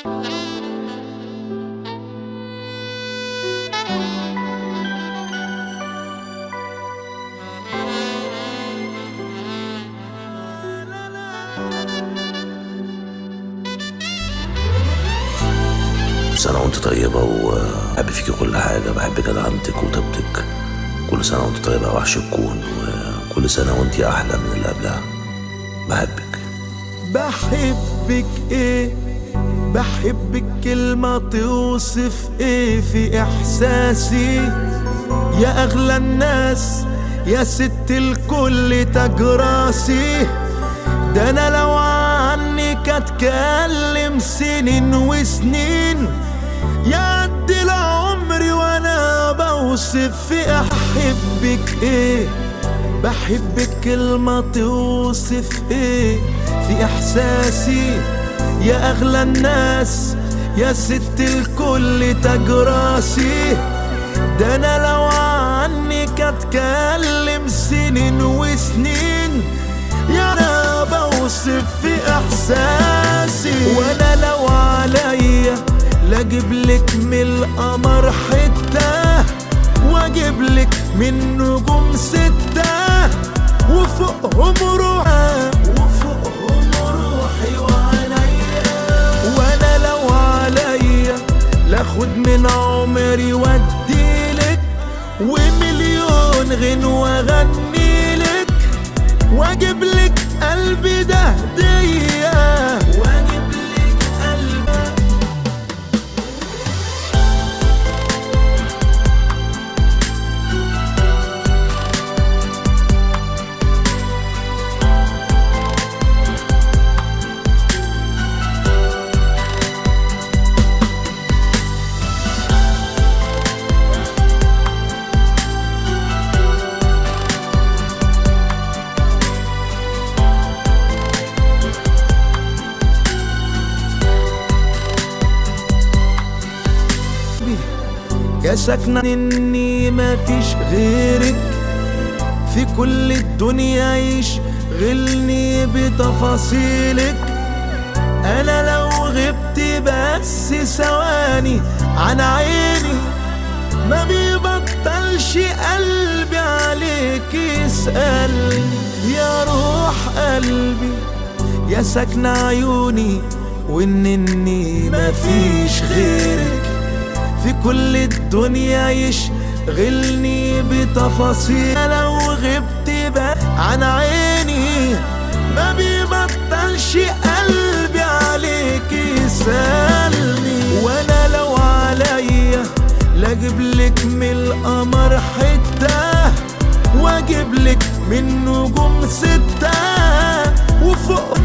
سنة وانت طيبة وبحب فيكي كل حاجة بحب جدعنتك وطيبتك كل سنة وانت طيبة يا وحش الكون وكل سنة وانت أحلى من اللي قبلها بحبك بحبك ايه بحبك كلمة توصف ايه في احساسي يا اغلى الناس يا ست الكل تاج راسي ده انا لو عنك اتكلم سنين وسنين يعدي العمر وانا بوصف في احبك ايه بحبك كلمة توصف ايه في احساسي يا اغلى الناس يا ست الكل تاج راسي ده انا لو عنك اتكلم سنين وسنين يا انا بوصف في احساسي وانا لو عليا لاجيب لك من القمر حته واجيب لك من نجوم ستة وفوقهم روحي وفوقهم روحي وعليا وانا لو عليا لاخد من عمري واديلك ومليون غنوة اغنيلك واجيب لك قلبي ده هدية واجيب لك قلبي يا ساكنة اني مفيش غيرك في كل الدنيا يشغلني بتفاصيلك انا لو غبت بس ثواني عن عيني ما بيبطلش قلبي عليك يسألني يا روح قلبي يا ساكنة عيوني وان اني مفيش غيرك في كل الدنيا يشغلني بتفاصيل لو غبت بقى عن عيني ما بيبطلش قلبي عليك يسألني وانا لو عليا لاجيب لك من القمر حتة واجيب لك من نجوم ستة وفوق